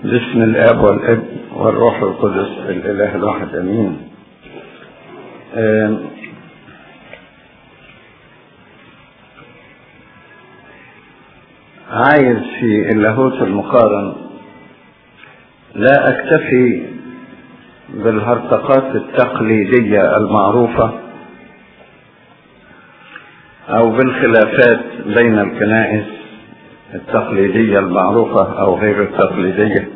باسم الاب والابن والروح القدس الاله الواحد امين آم، عايز في اللاهوت المقارن لا اكتفي بالهرطقات التقليديه المعروفه او بالخلافات بين الكنائس التقليديه المعروفه او غير التقليديه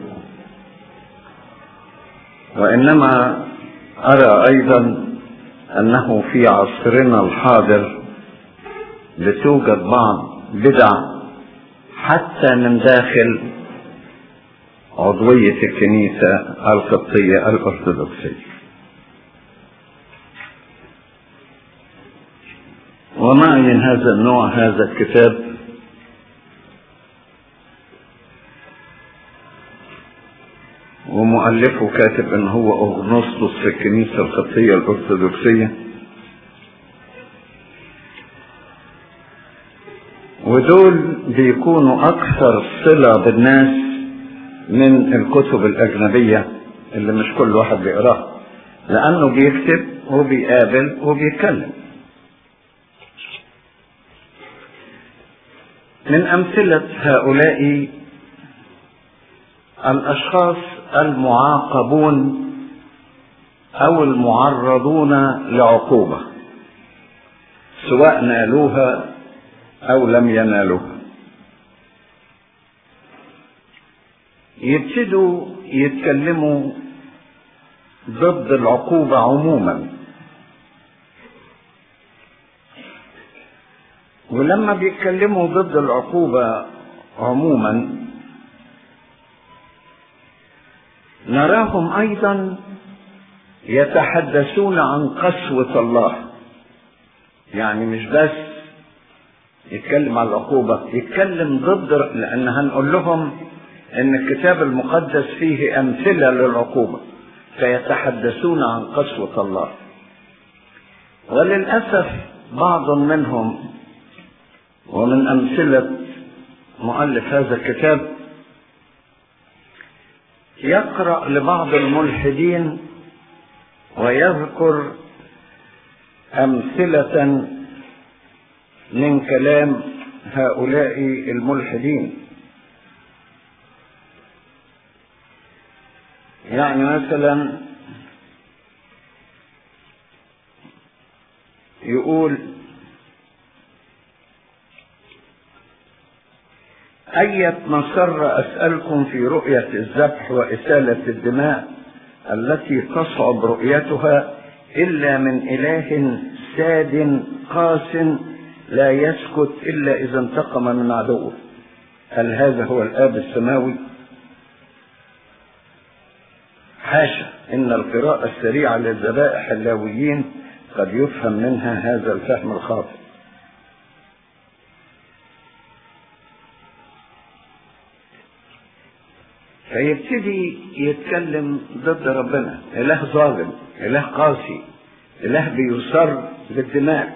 وانما ارى ايضا انه في عصرنا الحاضر بتوجد بعض بدع حتى من داخل عضوية الكنيسة القبطية الأرثوذكسية ومعي من هذا النوع هذا الكتاب ومؤلفه كاتب ان هو اغنسطس في الكنيسة القبطية الأرثوذكسية ودول بيكونوا أكثر صلة بالناس من الكتب الأجنبية اللي مش كل واحد بيقراها لأنه بيكتب وبيقابل وبيتكلم من أمثلة هؤلاء الأشخاص المعاقبون أو المعرضون لعقوبة سواء نالوها أو لم ينالوها يبتدوا يتكلموا ضد العقوبة عموما ولما بيتكلموا ضد العقوبة عموما نراهم أيضا يتحدثون عن قسوة الله يعني مش بس يتكلم عن العقوبة يتكلم ضد لأن هنقول لهم ان الكتاب المقدس فيه امثله للعقوبه فيتحدثون عن قسوه الله وللاسف بعض منهم ومن امثله مؤلف هذا الكتاب يقرا لبعض الملحدين ويذكر امثله من كلام هؤلاء الملحدين يعني مثلا يقول أية مسر أسألكم في رؤية الذبح وإسالة الدماء التي تصعب رؤيتها إلا من إله ساد قاس لا يسكت إلا إذا انتقم من عدوه هل هذا هو الآب السماوي؟ حاشا ان القراءة السريعة للذبائح اللاويين قد يفهم منها هذا الفهم الخاطئ فيبتدي يتكلم ضد ربنا اله ظالم اله قاسي اله بيصر بالدماء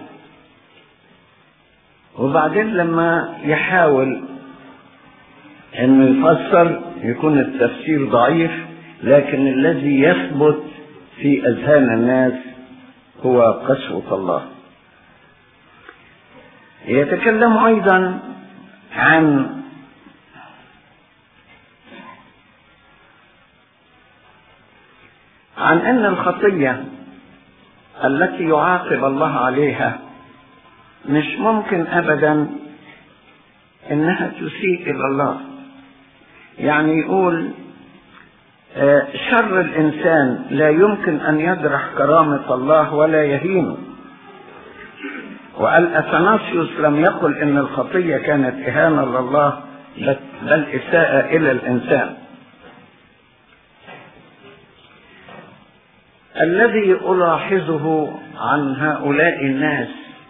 وبعدين لما يحاول انه يفسر يكون التفسير ضعيف لكن الذي يثبت في اذهان الناس هو قسوه الله يتكلم ايضا عن عن ان الخطيه التي يعاقب الله عليها مش ممكن ابدا انها تسيء الى الله يعني يقول شر الانسان لا يمكن ان يجرح كرامه الله ولا يهينه وقال اثناسيوس لم يقل ان الخطيه كانت اهانه لله بل اساءه الى الانسان الذي الاحظه عن هؤلاء الناس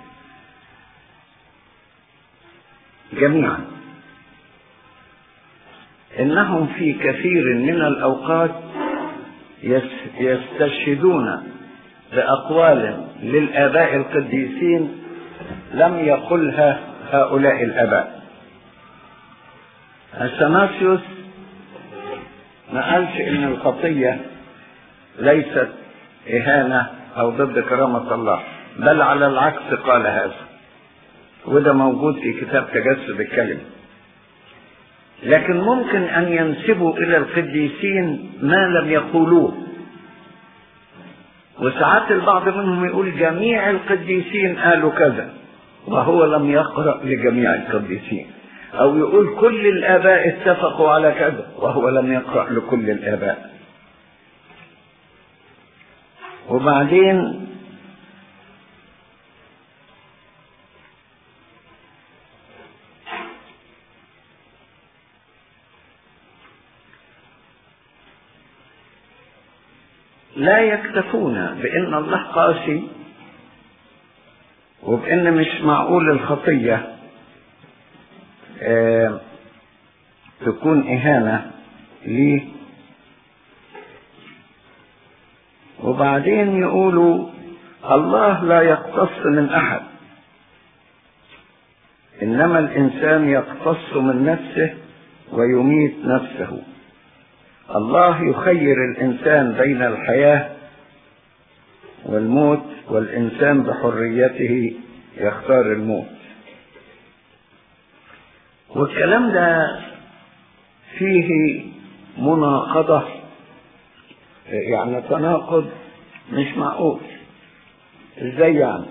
جميعا انهم في كثير من الاوقات يستشهدون باقوال للاباء القديسين لم يقلها هؤلاء الاباء اثناسيوس ما قالش ان الخطية ليست اهانة او ضد كرامة الله بل على العكس قال هذا وده موجود في كتاب تجسد الكلمة لكن ممكن ان ينسبوا الى القديسين ما لم يقولوه وساعات البعض منهم يقول جميع القديسين قالوا كذا وهو لم يقرأ لجميع القديسين او يقول كل الاباء اتفقوا على كذا وهو لم يقرأ لكل الاباء وبعدين لا يكتفون بان الله قاسي وبان مش معقول الخطيه آه تكون اهانه ليه وبعدين يقولوا الله لا يقتص من احد انما الانسان يقتص من نفسه ويميت نفسه الله يخير الانسان بين الحياه والموت والانسان بحريته يختار الموت والكلام ده فيه مناقضه يعني تناقض مش معقول ازاي يعني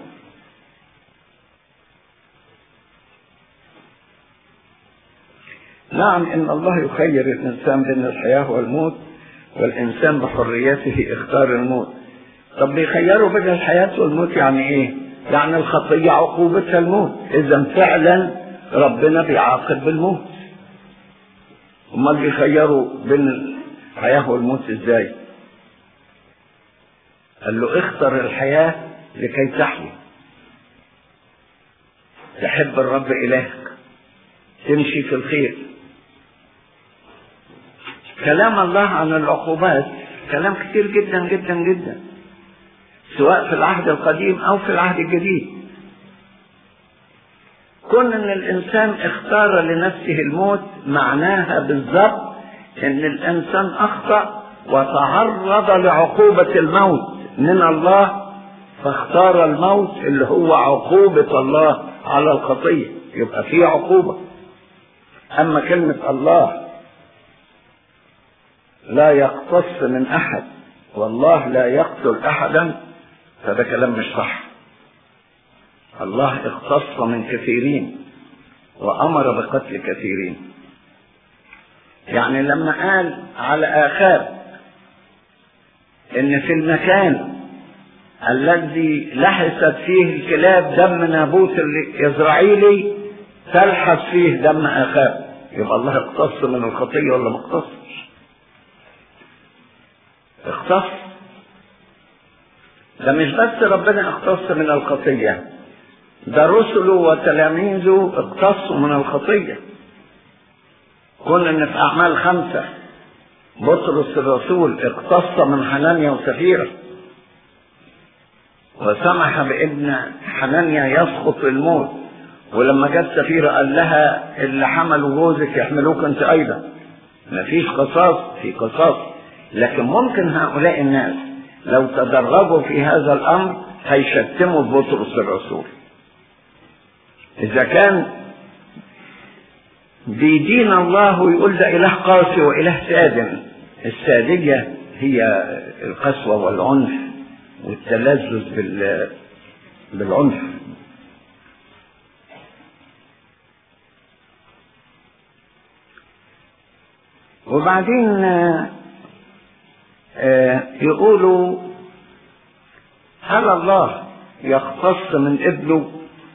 نعم ان الله يخير الانسان بين الحياه والموت والانسان بحريته اختار الموت طب بيخيروا بين الحياه والموت يعني ايه يعني الخطيه عقوبتها الموت اذا فعلا ربنا بيعاقب بالموت امال بيخيروا بين الحياه والموت ازاي قال له اختر الحياه لكي تحيا تحب الرب الهك تمشي في الخير كلام الله عن العقوبات كلام كتير جدا جدا جدا سواء في العهد القديم او في العهد الجديد كون ان الانسان اختار لنفسه الموت معناها بالضبط ان الانسان اخطا وتعرض لعقوبه الموت من الله فاختار الموت اللي هو عقوبه الله على الخطيه يبقى في عقوبه اما كلمه الله لا يقتص من احد والله لا يقتل احدا فده كلام مش صح الله اختص من كثيرين وامر بقتل كثيرين يعني لما قال على اخاب ان في المكان الذي لحست فيه الكلاب دم نابوت الاسرائيلي تلحس فيه دم اخاب يبقى الله اقتص من الخطيه ولا ما اقتصش اختص ده مش بس ربنا اختص من الخطيه ده رسله وتلاميذه اقتصوا من الخطيه كنا ان في اعمال خمسه بطرس الرسول اقتص من حنانيا وسفيره وسمح بابن حنانيا يسقط الموت ولما جت سفيره قال لها اللي حملوا جوزك يحملوك انت ايضا مفيش قصاص في قصاص لكن ممكن هؤلاء الناس لو تدرجوا في هذا الامر هيشتموا بطرس الرسول اذا كان بيدين الله ويقول ده اله قاسي واله سادن الساديه هي القسوه والعنف والتلذذ بال بالعنف وبعدين يقولوا هل الله يختص من ابنه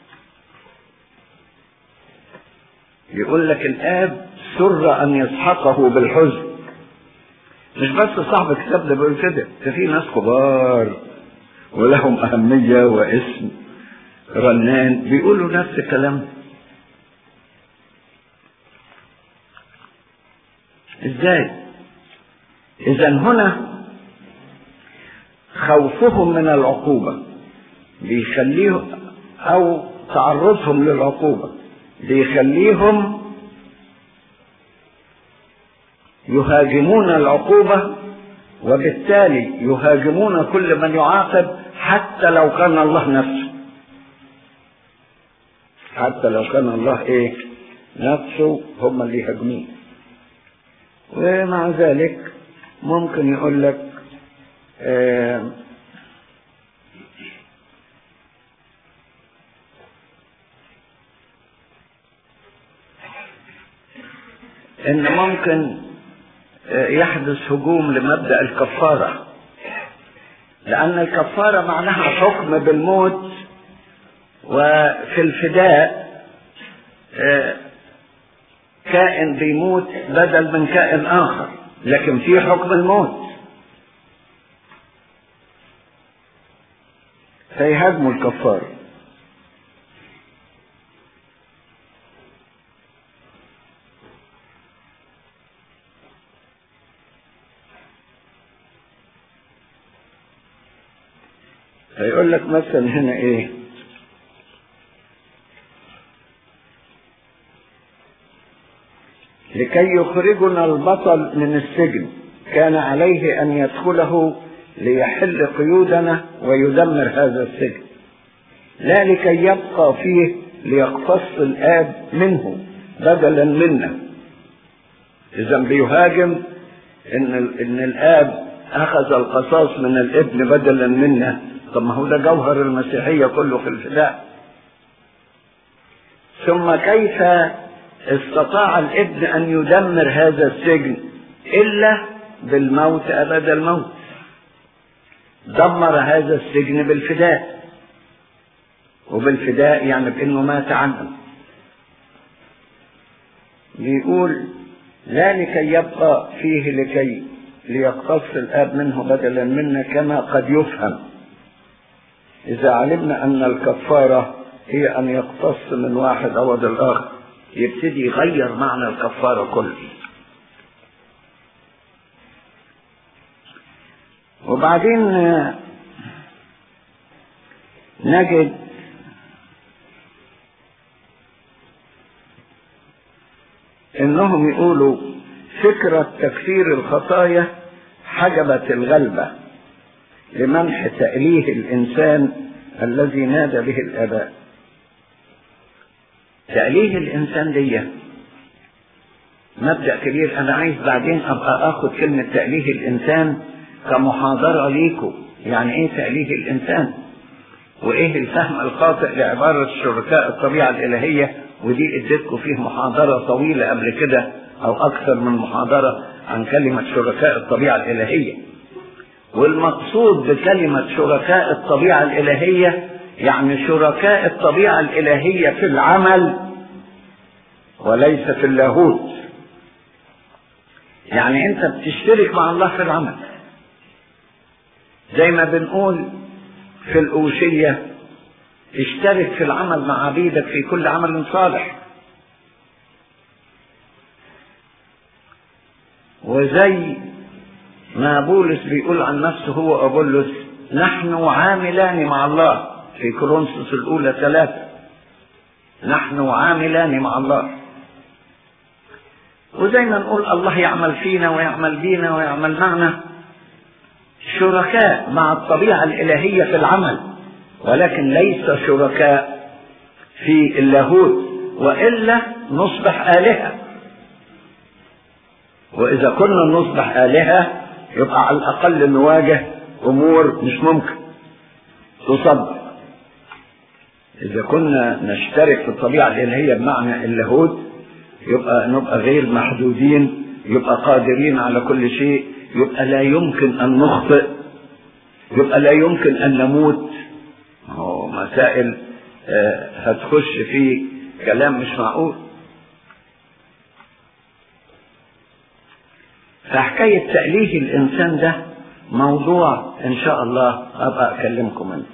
يقول لك الاب سر ان يسحقه بالحزن مش بس صاحب الكتاب ده بيقول كده ده في ناس كبار ولهم اهميه واسم رنان بيقولوا نفس الكلام ازاي اذا هنا خوفهم من العقوبه بيخليهم او تعرضهم للعقوبه بيخليهم يهاجمون العقوبة وبالتالي يهاجمون كل من يعاقب حتى لو كان الله نفسه حتى لو كان الله ايه نفسه هم اللي يهاجموه ومع ذلك ممكن يقول لك آه ان ممكن يحدث هجوم لمبدا الكفاره لان الكفاره معناها حكم بالموت وفي الفداء كائن بيموت بدل من كائن اخر لكن في حكم الموت فيهاجموا الكفاره فيقول لك مثلا هنا ايه لكي يخرجنا البطل من السجن كان عليه ان يدخله ليحل قيودنا ويدمر هذا السجن لا لكي يبقى فيه ليقتص الاب منه بدلا منا اذا بيهاجم ان ان الاب اخذ القصاص من الابن بدلا منا طب ما هو ده جوهر المسيحيه كله في الفداء ثم كيف استطاع الابن ان يدمر هذا السجن الا بالموت ابد الموت دمر هذا السجن بالفداء وبالفداء يعني بانه مات عنه بيقول لا لكي يبقى فيه لكي ليقتص الاب منه بدلا منا كما قد يفهم اذا علمنا ان الكفاره هي ان يقتص من واحد عوض الاخر يبتدي يغير معنى الكفاره كله وبعدين نجد انهم يقولوا فكرة تكفير الخطايا حجبت الغلبة لمنح تأليه الإنسان الذي نادى به الآباء تأليه الإنسان دي مبدأ كبير أنا عايز بعدين أبقى آخد كلمة تأليه الإنسان كمحاضرة ليكم يعني إيه تأليه الإنسان وإيه الفهم الخاطئ لعبارة شركاء الطبيعة الإلهية ودي اديتكم فيه محاضرة طويلة قبل كده أو أكثر من محاضرة عن كلمة شركاء الطبيعة الإلهية والمقصود بكلمة شركاء الطبيعة الإلهية يعني شركاء الطبيعة الإلهية في العمل وليس في اللاهوت يعني أنت بتشترك مع الله في العمل زي ما بنقول في الأوشية اشترك في العمل مع عبيدك في كل عمل صالح وزي ما بولس بيقول عن نفسه هو أبولس نحن عاملان مع الله في كورنثوس الأولى ثلاثة نحن عاملان مع الله وزي ما نقول الله يعمل فينا ويعمل بينا ويعمل معنا شركاء مع الطبيعة الإلهية في العمل ولكن ليس شركاء في اللاهوت وإلا نصبح آلهة وإذا كنا نصبح آلهة يبقى على الأقل نواجه أمور مش ممكن تصدق إذا كنا نشترك في الطبيعة الإلهية بمعنى اللاهوت يبقى نبقى غير محدودين يبقى قادرين على كل شيء يبقى لا يمكن أن نخطئ يبقى لا يمكن أن نموت هو مسائل هتخش في كلام مش معقول فحكاية تأليه الإنسان ده موضوع إن شاء الله أبقى أكلمكم عنه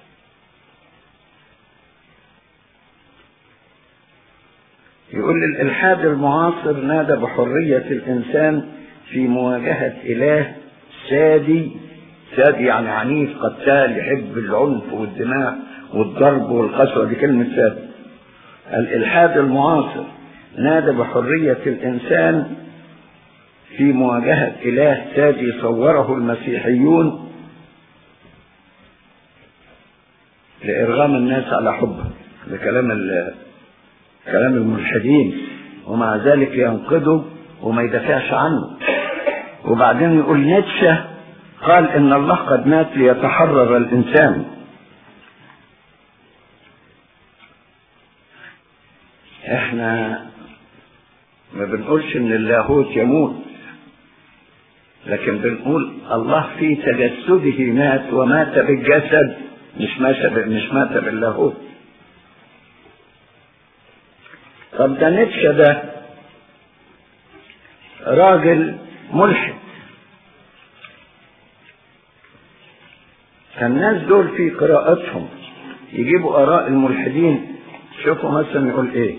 يقول الإلحاد المعاصر نادى بحرية الإنسان في مواجهة إله سادي سادي يعني عنيف قتال يحب العنف والدماء والضرب والقسوة دي كلمة سادي الإلحاد المعاصر نادى بحرية الإنسان في مواجهة إله سادي صوره المسيحيون لإرغام الناس على حبه ده كلام كلام الملحدين ومع ذلك ينقده وما يدافعش عنه وبعدين يقول نيتشه قال ان الله قد مات ليتحرر الانسان احنا ما بنقولش ان اللاهوت يموت لكن بنقول الله في تجسده مات ومات بالجسد مش مات مش مات باللاهوت طب ده نيتشه ده راجل ملحد الناس دول في قراءتهم يجيبوا آراء الملحدين شوفوا مثلا يقول إيه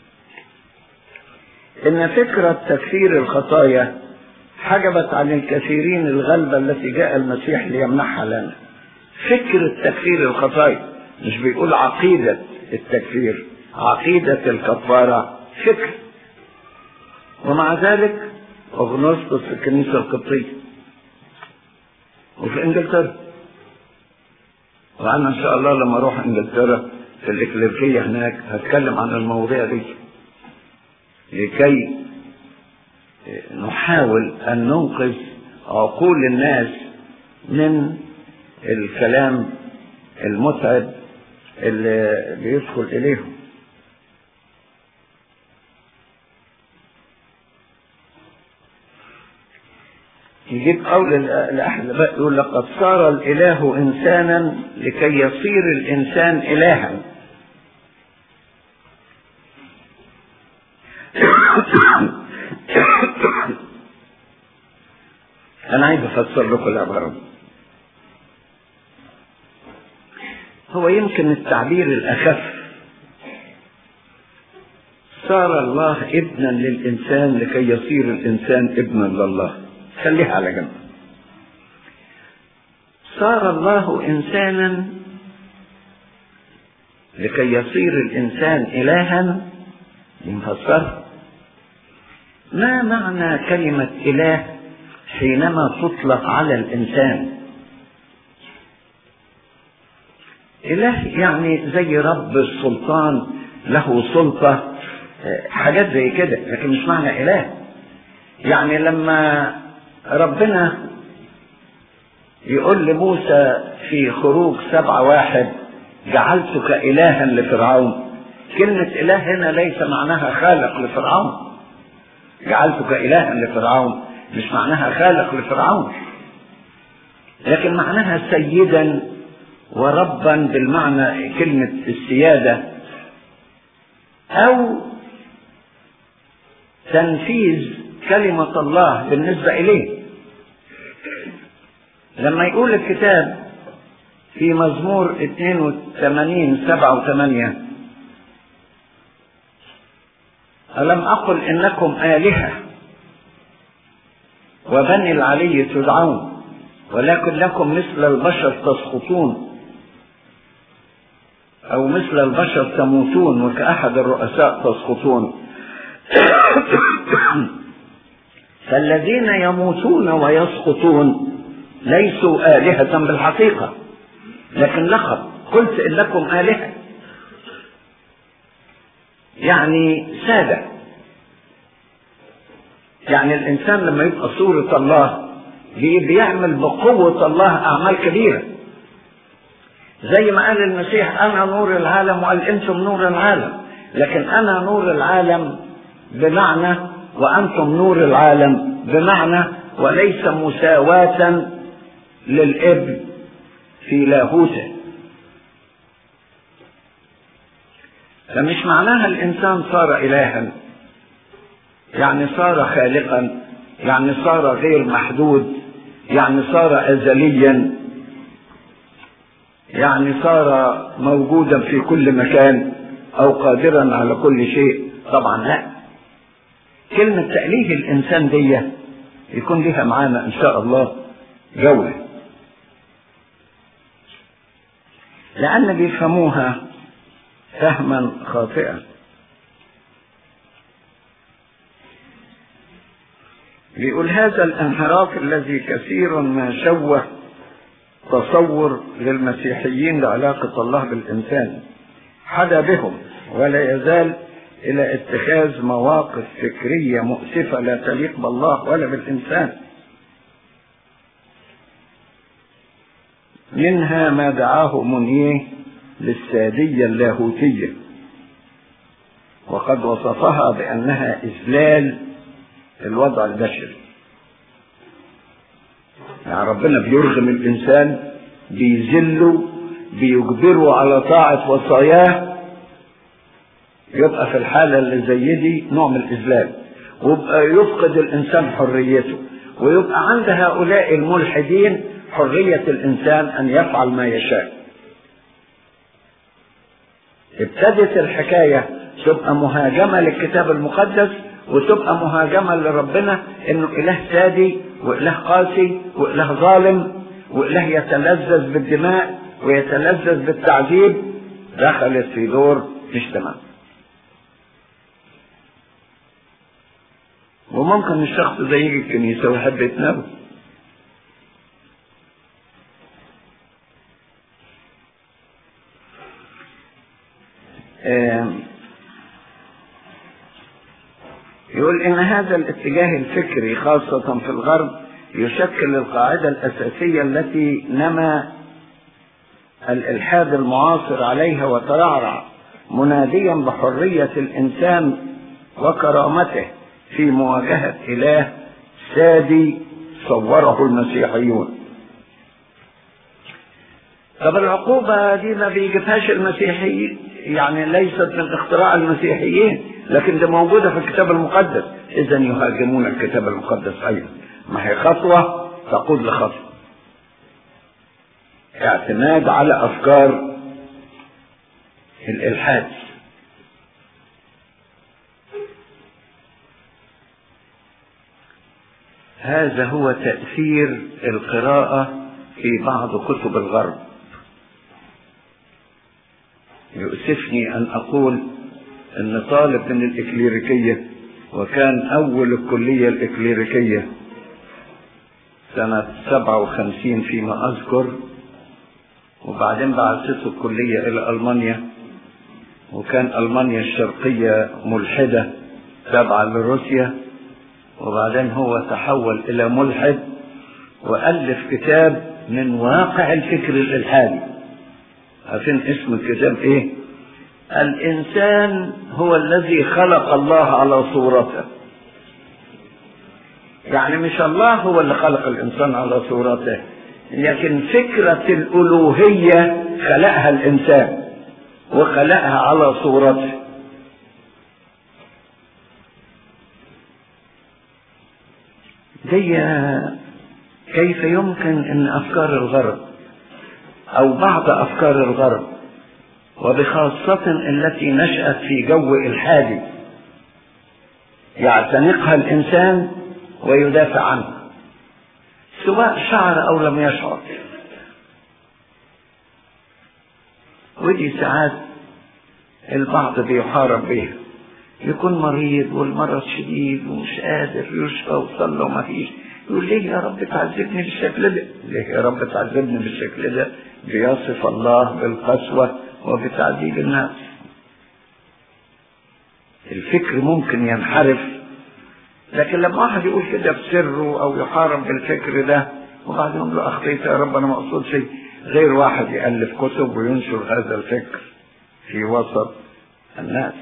إن فكرة تكفير الخطايا حجبت عن الكثيرين الغلبة التي جاء المسيح ليمنحها لنا فكرة تكفير الخطايا مش بيقول عقيدة التكفير عقيدة الكفارة فكر ومع ذلك أغنوسطس في الكنيسة القبطية وفي إنجلترا وأنا إن شاء الله لما أروح إنجلترا في الإكليريكية هناك هتكلم عن المواضيع دي لكي نحاول أن ننقذ عقول الناس من الكلام المتعب اللي بيدخل إليهم يجيب قول الأحد بقى يقول لقد صار الإله إنسانا لكي يصير الإنسان إلها أنا عايز أفسر لكم العبارة هو يمكن التعبير الأخف صار الله ابنا للإنسان لكي يصير الإنسان ابنا لله خليها على جنب صار الله إنسانا لكي يصير الإنسان إلها مفسر ما معنى كلمة إله حينما تطلق على الإنسان إله يعني زي رب السلطان له سلطة حاجات زي كده لكن مش معنى إله يعني لما ربنا يقول لموسى في خروج سبعة واحد جعلتك إلها لفرعون كلمة إله هنا ليس معناها خالق لفرعون جعلتك إلها لفرعون مش معناها خالق لفرعون لكن معناها سيدا وربا بالمعنى كلمة السيادة أو تنفيذ كلمة الله بالنسبة إليه لما يقول الكتاب في مزمور 82 7 و8 ألم أقل إنكم آلهة وبني العلي تدعون ولكن لكم مثل البشر تسقطون أو مثل البشر تموتون وكأحد الرؤساء تسقطون فالذين يموتون ويسقطون ليسوا آلهة بالحقيقة لكن لقب قلت إنكم آلهة يعني سادة يعني الإنسان لما يبقى صورة الله بيعمل بقوة الله أعمال كبيرة زي ما قال المسيح أنا نور العالم وقال أنتم نور العالم لكن أنا نور العالم بمعنى وأنتم نور العالم بمعنى وليس مساواة للابن في لاهوته فمش معناها الإنسان صار إلها يعني صار خالقا يعني صار غير محدود يعني صار أزليا يعني صار موجودا في كل مكان أو قادرا على كل شيء طبعا لا كلمة تأليه الإنسان دي يكون لها معانا إن شاء الله جولة لأن بيفهموها فهما خاطئا بيقول هذا الانحراف الذي كثير ما شوه تصور للمسيحيين لعلاقة الله بالإنسان حدا بهم ولا يزال إلى اتخاذ مواقف فكرية مؤسفة لا تليق بالله ولا بالإنسان منها ما دعاه منيه للسادية اللاهوتية وقد وصفها بأنها إذلال الوضع البشري يعني ربنا بيرغم الإنسان بيذله بيجبره على طاعة وصاياه يبقى في الحالة اللي زي دي نوع من الإذلال ويبقى يفقد الإنسان حريته ويبقى عند هؤلاء الملحدين حرية الإنسان أن يفعل ما يشاء ابتدت الحكاية تبقى مهاجمة للكتاب المقدس وتبقى مهاجمة لربنا انه اله سادي واله قاسي واله ظالم واله يتلذذ بالدماء ويتلذذ بالتعذيب دخلت في دور مش تمام وممكن الشخص ده يجي الكنيسة ويحب يتناول يقول ان هذا الاتجاه الفكري خاصة في الغرب يشكل القاعدة الاساسية التي نما الالحاد المعاصر عليها وترعرع مناديا بحرية الانسان وكرامته في مواجهة اله سادي صوره المسيحيون طب العقوبة دي ما بيجيبهاش المسيحيين يعني ليست من اختراع المسيحيين لكن ده موجودة في الكتاب المقدس إذا يهاجمون الكتاب المقدس أيضا ما هي خطوة تقود لخطوة اعتماد على أفكار الإلحاد هذا هو تأثير القراءة في بعض كتب الغرب يؤسفني أن أقول أن طالب من الإكليريكية وكان أول الكلية الإكليريكية سنة سبعة وخمسين فيما أذكر وبعدين بعثته الكلية إلى ألمانيا وكان ألمانيا الشرقية ملحدة تابعة لروسيا وبعدين هو تحول إلى ملحد وألف كتاب من واقع الفكر الإلحادي عارفين اسم الكتاب إيه؟ الإنسان هو الذي خلق الله على صورته يعني مش الله هو اللي خلق الإنسان على صورته لكن فكرة الألوهية خلقها الإنسان وخلقها على صورته دي كيف يمكن ان افكار الغرب او بعض افكار الغرب وبخاصة التي نشأت في جو الحادي يعتنقها الانسان ويدافع عنها سواء شعر او لم يشعر ودي ساعات البعض بيحارب بيها يكون مريض والمرض شديد ومش قادر يشفى وصلى وما فيش يقول ليه يا رب تعذبني بالشكل ده ليه يا رب تعذبني بالشكل ده بيصف الله بالقسوة وبتعذيب الناس الفكر ممكن ينحرف لكن لما واحد يقول كده بسره او يحارب بالفكر ده وبعدين يقول له اخطيت يا رب انا ما اقصدش غير واحد يالف كتب وينشر هذا الفكر في وسط الناس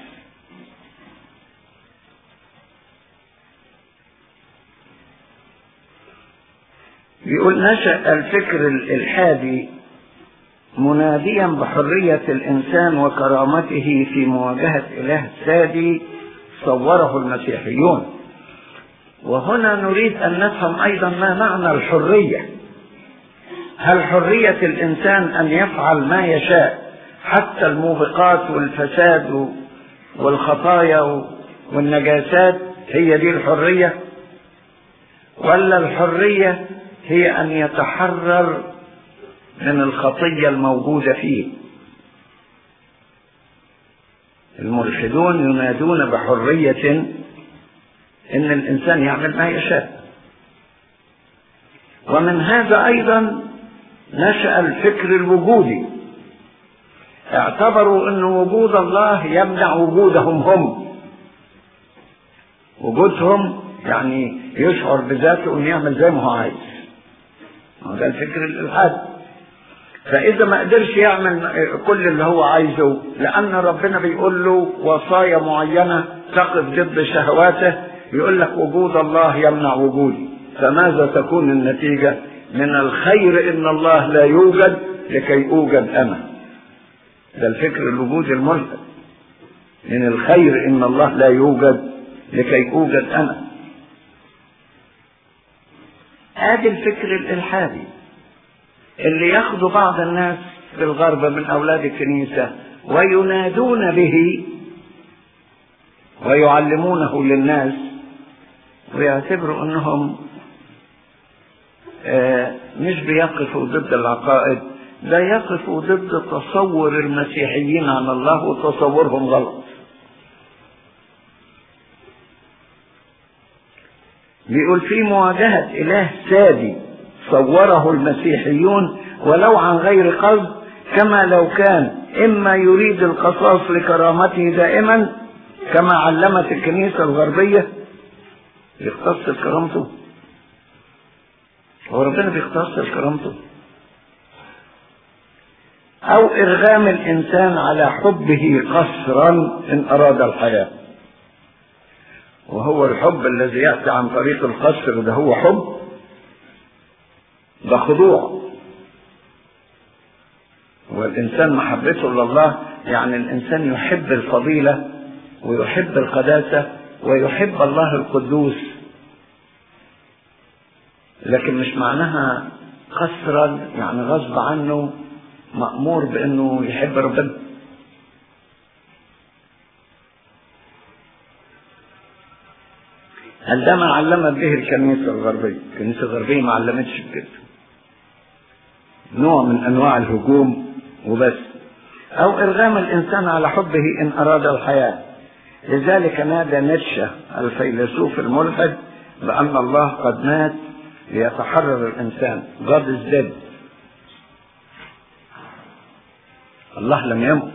بيقول نشأ الفكر الإلحادي مناديا بحرية الإنسان وكرامته في مواجهة إله سادي صوره المسيحيون وهنا نريد أن نفهم أيضا ما معنى الحرية هل حرية الإنسان أن يفعل ما يشاء حتى الموبقات والفساد والخطايا والنجاسات هي دي الحرية ولا الحرية هي أن يتحرر من الخطية الموجودة فيه الملحدون ينادون بحرية إن الإنسان يعمل ما يشاء ومن هذا أيضا نشأ الفكر الوجودي اعتبروا أن وجود الله يمنع وجودهم هم وجودهم يعني يشعر بذاته انه يعمل زي ما هو عايز ده الفكر الالحاد فاذا ما قدرش يعمل كل اللي هو عايزه لان ربنا بيقول له وصايا معينه تقف ضد شهواته يقول لك وجود الله يمنع وجودي فماذا تكون النتيجه من الخير ان الله لا يوجد لكي اوجد انا ده الفكر الوجودي الملحد من الخير ان الله لا يوجد لكي اوجد انا ادي الفكر الالحادي اللي ياخذ بعض الناس في الغرب من اولاد الكنيسه وينادون به ويعلمونه للناس ويعتبروا انهم مش بيقفوا ضد العقائد لا يقفوا ضد تصور المسيحيين عن الله وتصورهم غلط بيقول في مواجهة إله سادي صوره المسيحيون ولو عن غير قصد كما لو كان إما يريد القصاص لكرامته دائما كما علمت الكنيسة الغربية يختص كرامته هو ربنا بيختص كرامته أو إرغام الإنسان على حبه قصرا إن أراد الحياة وهو الحب الذي يأتي عن طريق القصر ده هو حب ده خضوع والإنسان محبته لله يعني الإنسان يحب الفضيلة ويحب القداسة ويحب الله القدوس لكن مش معناها قصرا يعني غصب عنه مأمور بأنه يحب ربنا هل ده ما علمت به الكنيسة الغربية الكنيسة الغربية ما علمتش بكده نوع من أنواع الهجوم وبس أو إرغام الإنسان على حبه إن أراد الحياة لذلك نادى نيتشه الفيلسوف الملحد بأن الله قد مات ليتحرر الإنسان God is dead الله لم يمت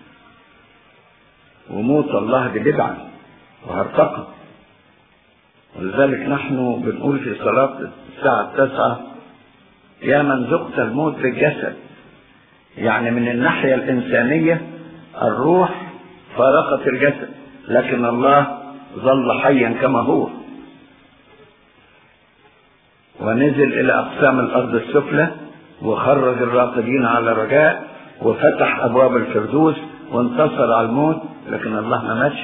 وموت الله دي بدعة وهرطقة ولذلك نحن بنقول في صلاة الساعة التاسعة يا من ذقت الموت بالجسد يعني من الناحية الإنسانية الروح فارقت الجسد لكن الله ظل حيا كما هو ونزل إلى أقسام الأرض السفلى وخرج الراقدين على رجاء وفتح أبواب الفردوس وانتصر على الموت لكن الله ما ماتش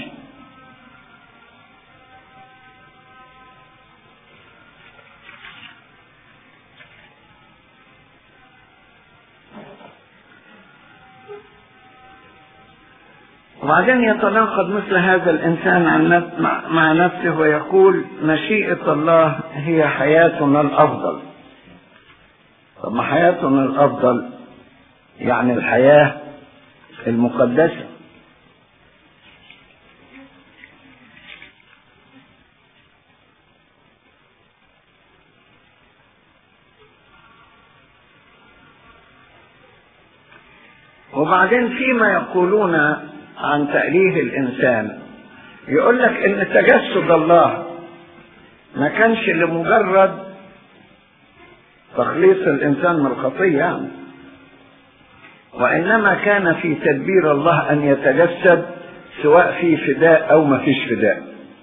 وبعدين يتناقض مثل هذا الإنسان عن نفس مع نفسه ويقول مشيئة الله هي حياتنا الأفضل طب ما حياتنا الأفضل يعني الحياة المقدسة وبعدين فيما يقولون عن تأليه الإنسان يقول لك إن تجسد الله ما كانش لمجرد تخليص الإنسان من الخطية يعني وإنما كان في تدبير الله أن يتجسد سواء في فداء أو ما فيش فداء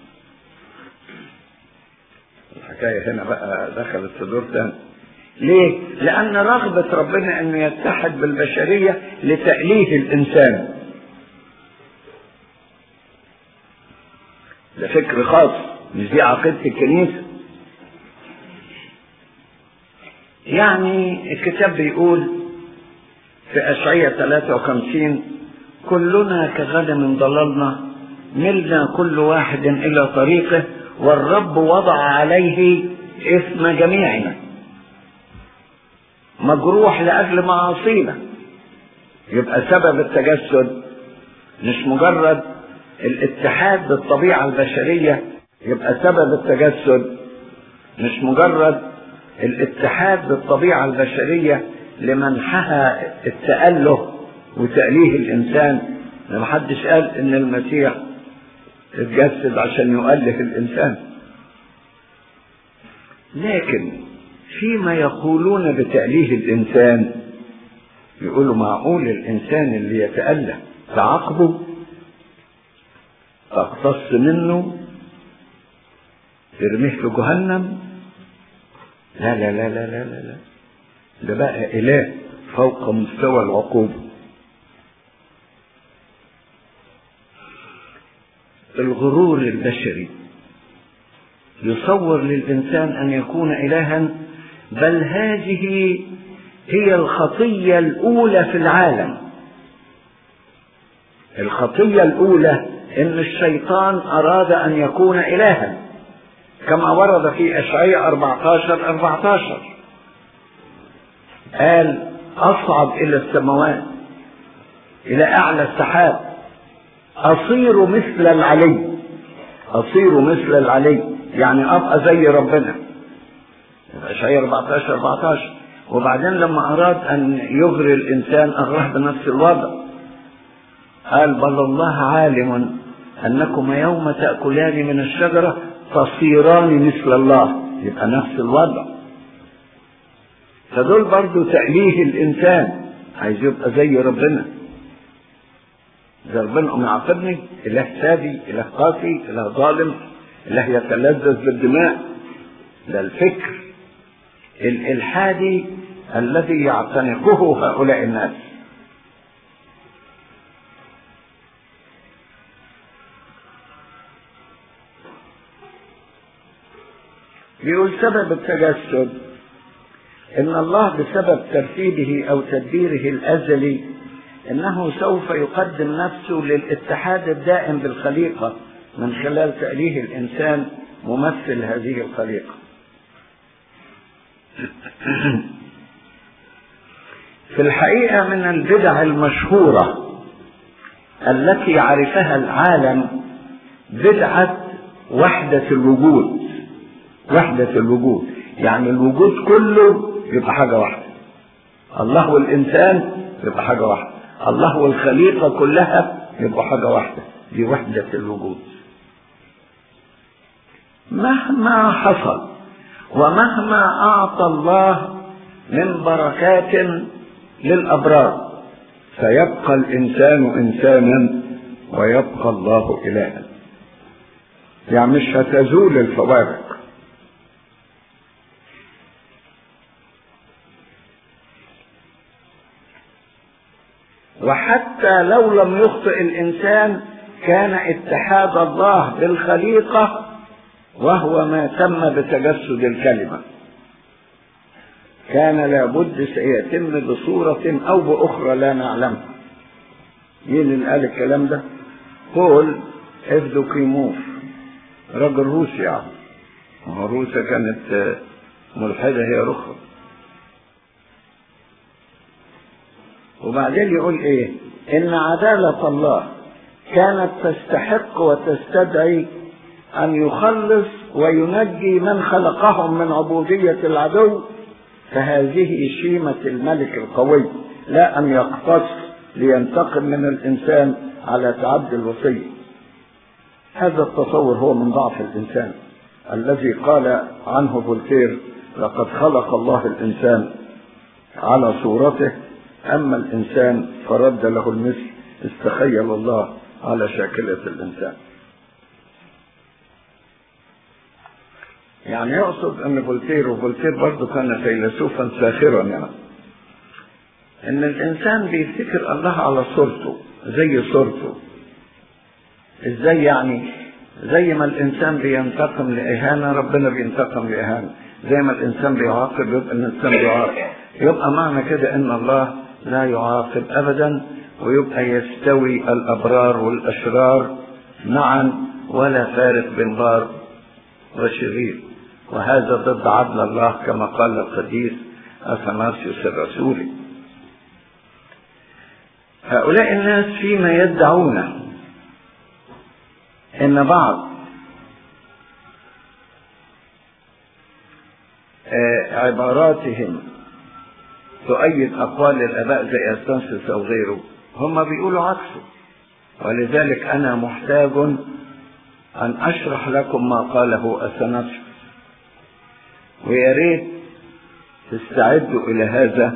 الحكاية هنا بقى دخلت في دور تاني ليه؟ لأن رغبة ربنا أنه يتحد بالبشرية لتأليه الإنسان ده فكر خاص مش دي عقيدة الكنيسة يعني الكتاب بيقول في أشعية 53 كلنا كغنم ضللنا ملنا كل واحد إلى طريقه والرب وضع عليه إثم جميعنا مجروح لأجل معاصينا يبقى سبب التجسد مش مجرد الاتحاد بالطبيعة البشرية يبقى سبب التجسد مش مجرد الاتحاد بالطبيعة البشرية لمنحها التأله وتأليه الإنسان ما حدش قال إن المسيح اتجسد عشان يؤله الإنسان لكن فيما يقولون بتأليه الإنسان يقولوا معقول الإنسان اللي يتأله تعاقبه تقتص منه ترميه في جهنم لا لا لا لا لا لا لا ده بقى إله فوق مستوى العقوبة الغرور البشري يصور للإنسان أن يكون إلها بل هذه هي الخطية الأولى في العالم الخطية الأولى إن الشيطان أراد أن يكون إلها كما ورد في أشعياء 14 14 قال أصعد إلى السماوات إلى أعلى السحاب أصير مثل العلي أصير مثل العلي يعني أبقى زي ربنا أشعياء 14 14 وبعدين لما أراد أن يغري الإنسان أغراه بنفس الوضع قال بل الله عالم أنكم يوم تأكلان من الشجرة تصيران مثل الله يبقى نفس الوضع فدول برضو تأليه الإنسان عايز يبقى زي ربنا زي ربنا أم يعاقبني إله سادي إله قاسي إله ظالم إله يتلذذ بالدماء ده الفكر الإلحادي الذي يعتنقه هؤلاء الناس بيقول سبب التجسد ان الله بسبب ترتيبه او تدبيره الازلي انه سوف يقدم نفسه للاتحاد الدائم بالخليقه من خلال تاليه الانسان ممثل هذه الخليقه في الحقيقه من البدع المشهوره التي عرفها العالم بدعه وحده الوجود وحدة الوجود يعني الوجود كله يبقى حاجة واحدة الله والإنسان يبقى حاجة واحدة الله والخليقة كلها يبقى حاجة واحدة دي وحدة الوجود مهما حصل ومهما أعطى الله من بركات للأبرار فيبقى الإنسان إنسانا ويبقى الله إلها يعني مش هتزول الفوارق وحتى لو لم يخطئ الانسان كان اتحاد الله بالخليقه وهو ما تم بتجسد الكلمه كان لابد سيتم بصوره او باخرى لا نعلمها مين اللي قال الكلام ده بول افدوكيموف رجل روسي يعني روسيا كانت ملحده هي رخصه وبعدين يقول ايه ان عدالة الله كانت تستحق وتستدعي ان يخلص وينجي من خلقهم من عبودية العدو فهذه شيمة الملك القوي لا ان يقتص لينتقم من الانسان على تعدي الوصية هذا التصور هو من ضعف الانسان الذي قال عنه فولتير لقد خلق الله الانسان على صورته أما الإنسان فرد له المثل استخيل الله على شاكلة الإنسان يعني يقصد أن فولتير وفولتير برضه كان فيلسوفا ساخرا يعني أن الإنسان بيفتكر الله على صورته زي صورته إزاي يعني زي ما الإنسان بينتقم لإهانة ربنا بينتقم لإهانة زي ما الإنسان بيعاقب يبقى الإنسان بيعاقب يبقى معنى كده إن الله لا يعاقب ابدا ويبقى يستوي الابرار والاشرار معا ولا فارق بين بار وشرير وهذا ضد عدل الله كما قال القديس اثناسيوس الرسولي هؤلاء الناس فيما يدعون ان بعض عباراتهم تؤيد أقوال الآباء زي أستنسس أو غيره هم بيقولوا عكسه ولذلك أنا محتاج أن أشرح لكم ما قاله أثناسيوس ويا ريت تستعدوا إلى هذا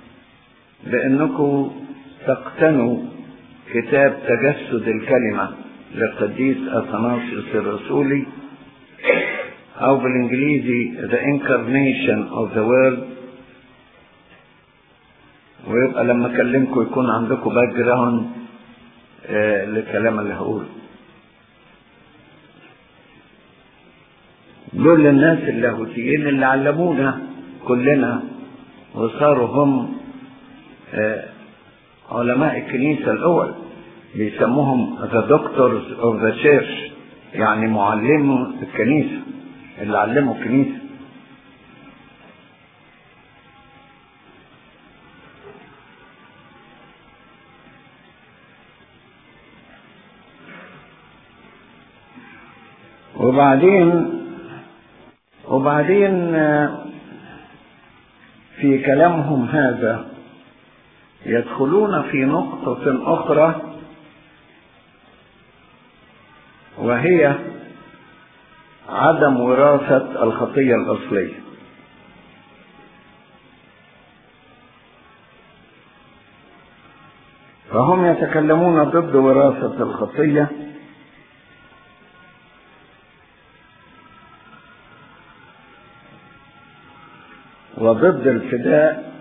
بأنكم تقتنوا كتاب تجسد الكلمة للقديس أثناسيوس الرسولي أو بالإنجليزي The Incarnation of the World ويبقى لما أكلمكم يكون عندكم باك جراوند للكلام اللي هقوله دول الناس اللاهوتيين اللي علمونا كلنا وصاروا هم علماء الكنيسة الأول بيسموهم the doctors of the church يعني معلموا الكنيسة اللي علموا الكنيسة وبعدين وبعدين في كلامهم هذا يدخلون في نقطة أخرى وهي عدم وراثة الخطية الأصلية فهم يتكلمون ضد وراثة الخطية وضد الفداء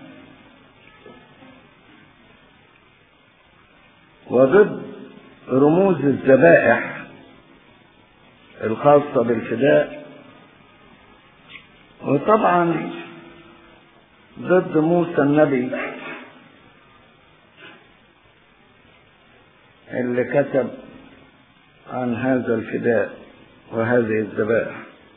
وضد رموز الذبائح الخاصة بالفداء وطبعا ضد موسى النبي اللي كتب عن هذا الفداء وهذه الذبائح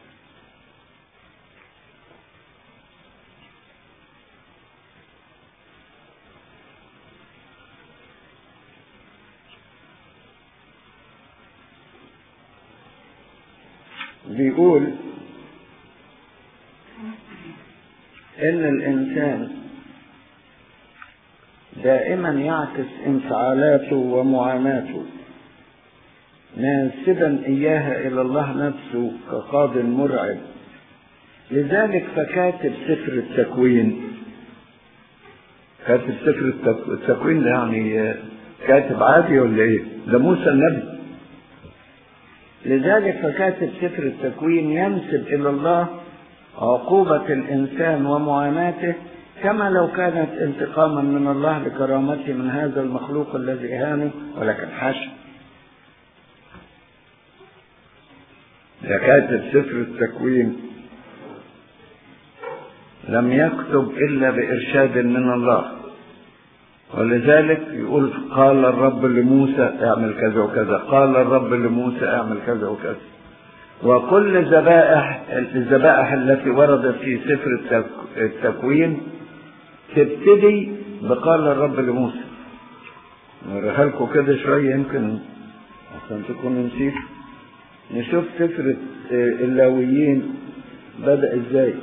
بيقول ان الانسان دائما يعكس انفعالاته ومعاناته ناسبا اياها الى الله نفسه كقاض مرعب لذلك فكاتب سفر التكوين كاتب سفر التكوين ده يعني كاتب عادي ولا ايه ده موسى النبي لذلك فكاتب سفر التكوين ينسب الى الله عقوبة الانسان ومعاناته كما لو كانت انتقاما من الله لكرامته من هذا المخلوق الذي اهانه ولكن حاشا ده كاتب سفر التكوين لم يكتب الا بارشاد من الله ولذلك يقول قال الرب لموسى اعمل كذا وكذا قال الرب لموسى اعمل كذا وكذا وكل ذبائح الذبائح التي وردت في سفر التكوين تبتدي بقال الرب لموسى نوريها لكم كده شويه يمكن عشان تكونوا نسيت نشوف سفر اللاويين بدأ ازاي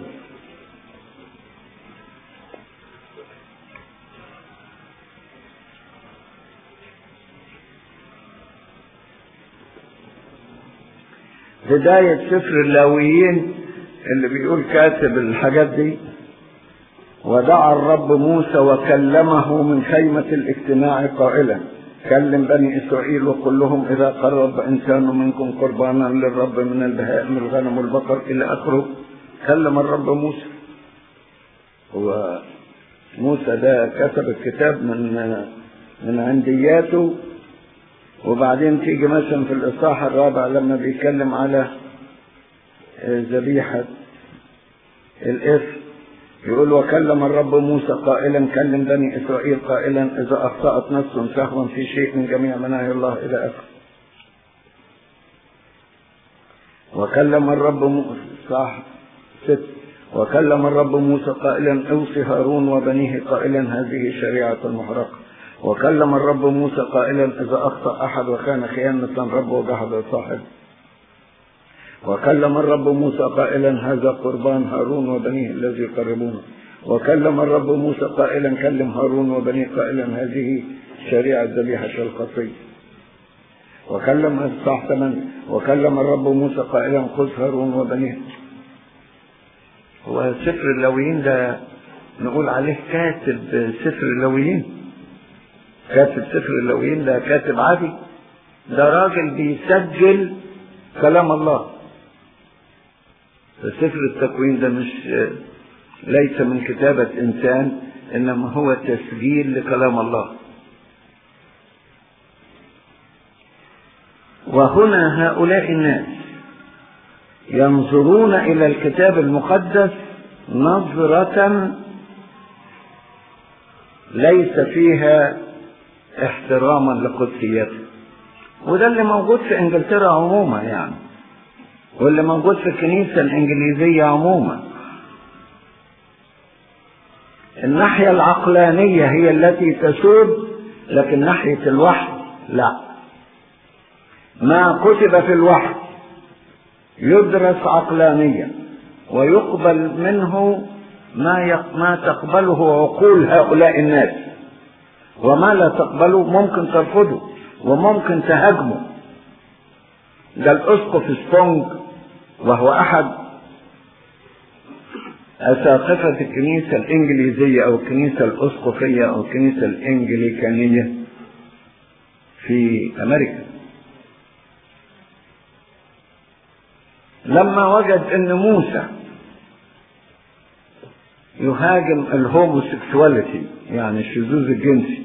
بداية سفر اللاويين اللي بيقول كاتب الحاجات دي ودعا الرب موسى وكلمه من خيمة الاجتماع قائلا كلم بني إسرائيل وقل لهم إذا قرب إنسان منكم قربانا للرب من البهائم الغنم والبقر إلى آخره كلم الرب موسى هو موسى ده كتب الكتاب من من عندياته وبعدين تيجي مثلا في الإصحاح الرابع لما بيتكلم على ذبيحة الإثم يقول وكلم الرب موسى قائلا كلم بني إسرائيل قائلا إذا أخطأت نفس سهوا في شيء من جميع مناهي الله إلى آخره وكلم الرب موسى صح ست وكلم الرب موسى قائلا اوصي هارون وبنيه قائلا هذه شريعة محرقة وكلم الرب موسى قائلا إذا أخطأ أحد وكان خيانة رب وجحد صاحب وكلم الرب موسى قائلا هذا قربان هارون وبنيه الذي يقربونه وكلم الرب موسى قائلا كلم هارون وبنيه قائلا هذه شريعة ذبيحة الخطية وكلم الصح ثمانية وكلم الرب موسى قائلا خذ هارون وبنيه هو سفر اللويين ده نقول عليه كاتب سفر اللويين كاتب سفر اللويين ده كاتب عادي ده راجل بيسجل كلام الله فسفر التكوين ده مش ليس من كتابة إنسان إنما هو تسجيل لكلام الله وهنا هؤلاء الناس ينظرون إلى الكتاب المقدس نظرة ليس فيها احتراما لقدسيته وده اللي موجود في انجلترا عموما يعني واللي موجود في الكنيسة الانجليزية عموما الناحية العقلانية هي التي تسود لكن ناحية الوحي لا ما كتب في الوحي يدرس عقلانيا ويقبل منه ما ما تقبله عقول هؤلاء الناس وما لا تقبله ممكن ترفضه وممكن تهاجمه ده الاسقف سبونج وهو احد اساقفه الكنيسه الانجليزيه او الكنيسه الاسقفيه او الكنيسه الانجليكانيه في امريكا لما وجد ان موسى يهاجم الهوموسيكسواليتي يعني الشذوذ الجنسي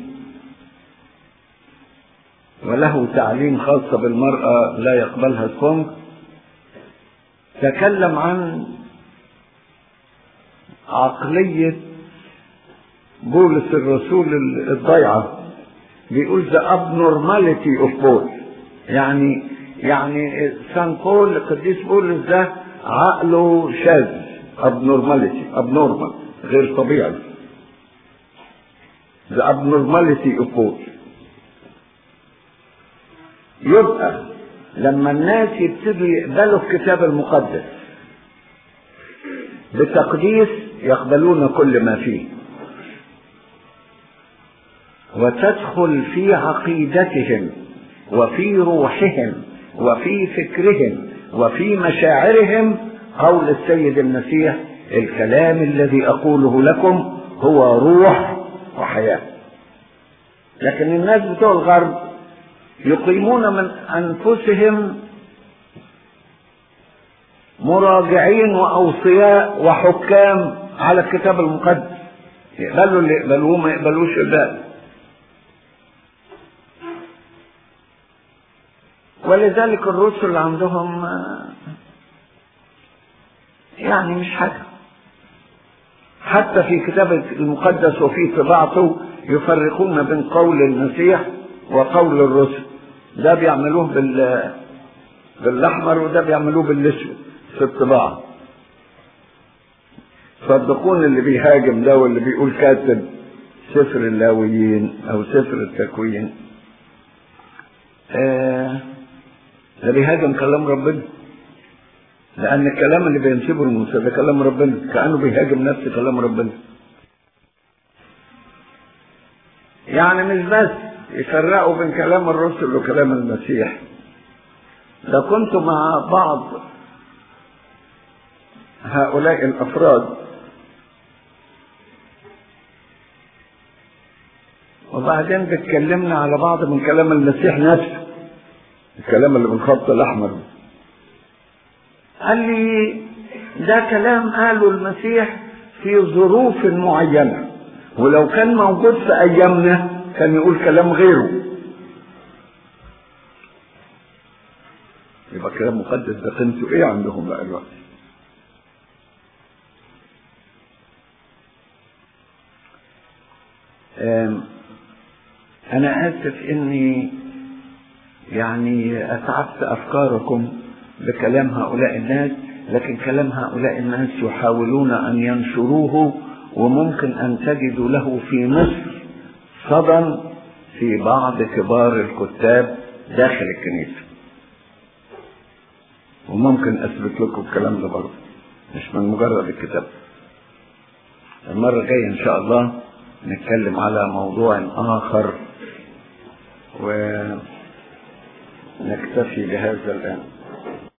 وله تعليم خاصة بالمرأة لا يقبلها الكونغ تكلم عن عقلية بولس الرسول الضيعة بيقول the abnormality of Paul يعني يعني سان بول القديس بولس ده عقله شاذ abnormality abnormal غير طبيعي the abnormality of Paul يبقى لما الناس يبتدوا يقبلوا الكتاب المقدس بتقديس يقبلون كل ما فيه وتدخل في عقيدتهم وفي روحهم وفي فكرهم وفي مشاعرهم قول السيد المسيح الكلام الذي اقوله لكم هو روح وحياه لكن الناس بتوع الغرب يقيمون من انفسهم مراجعين واوصياء وحكام على الكتاب المقدس يقبلوا اللي يقبلوه ما يقبلوش الباقي ولذلك الرسل عندهم يعني مش حاجه حتى في كتاب المقدس وفي طباعته يفرقون بين قول المسيح وقول الرسل ده بيعملوه بال بالاحمر وده بيعملوه بالاسود في الطباعه صدقون اللي بيهاجم ده واللي بيقول كاتب سفر اللاويين او سفر التكوين آه ده بيهاجم كلام ربنا لان الكلام اللي بينسبه لموسى ده كلام ربنا كانه بيهاجم نفس كلام ربنا يعني مش بس يفرقوا بين كلام الرسل وكلام المسيح ده كنت مع بعض هؤلاء الافراد وبعدين اتكلمنا على بعض من كلام المسيح نفسه الكلام اللي بالخط الاحمر قال لي ده كلام قاله المسيح في ظروف معينه ولو كان موجود في ايامنا كان يقول كلام غيره يبقى كلام مقدس ده قيمته ايه عندهم بقى الوقت انا اسف اني يعني اتعبت افكاركم بكلام هؤلاء الناس لكن كلام هؤلاء الناس يحاولون ان ينشروه وممكن ان تجدوا له في مصر صدى في بعض كبار الكتاب داخل الكنيسه وممكن اثبت لكم الكلام ده برضه مش من مجرد الكتاب المرة الجاية ان شاء الله نتكلم على موضوع اخر ونكتفي بهذا الان